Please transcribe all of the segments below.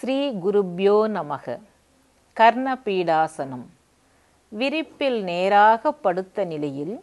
ஸ்ரீ குருப்யோ நமக கர்ணபீடாசனம் விரிப்பில் நேராக படுத்த நிலையில்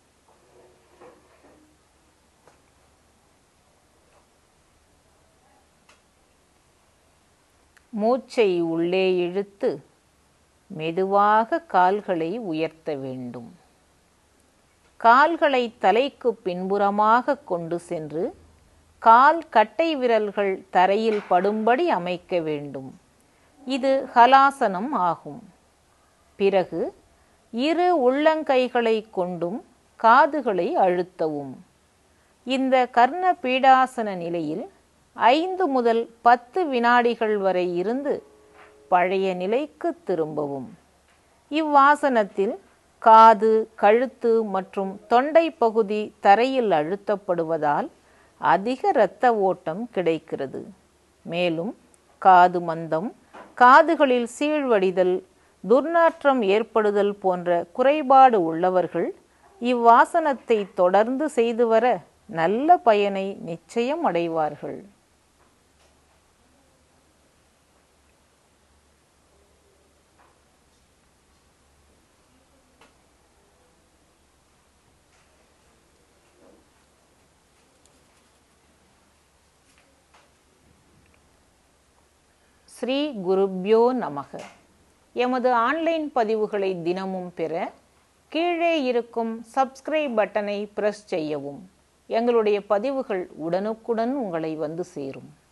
மூச்சை உள்ளே இழுத்து மெதுவாக கால்களை உயர்த்த வேண்டும் கால்களை தலைக்கு பின்புறமாக கொண்டு சென்று கால் கட்டை விரல்கள் தரையில் படும்படி அமைக்க வேண்டும் இது ஹலாசனம் ஆகும் பிறகு இரு உள்ளங்கைகளை கொண்டும் காதுகளை அழுத்தவும் இந்த கர்ண பீடாசன நிலையில் ஐந்து முதல் பத்து வினாடிகள் வரை இருந்து பழைய நிலைக்கு திரும்பவும் இவ்வாசனத்தில் காது கழுத்து மற்றும் தொண்டை பகுதி தரையில் அழுத்தப்படுவதால் அதிக இரத்த ஓட்டம் கிடைக்கிறது மேலும் காது மந்தம் காதுகளில் சீழ்வடிதல் துர்நாற்றம் ஏற்படுதல் போன்ற குறைபாடு உள்ளவர்கள் இவ்வாசனத்தை தொடர்ந்து செய்து வர நல்ல பயனை நிச்சயம் அடைவார்கள் ஸ்ரீ குருப்யோ நமக எமது ஆன்லைன் பதிவுகளை தினமும் பெற கீழே இருக்கும் சப்ஸ்கிரைப் பட்டனை பிரஸ் செய்யவும் எங்களுடைய பதிவுகள் உடனுக்குடன் உங்களை வந்து சேரும்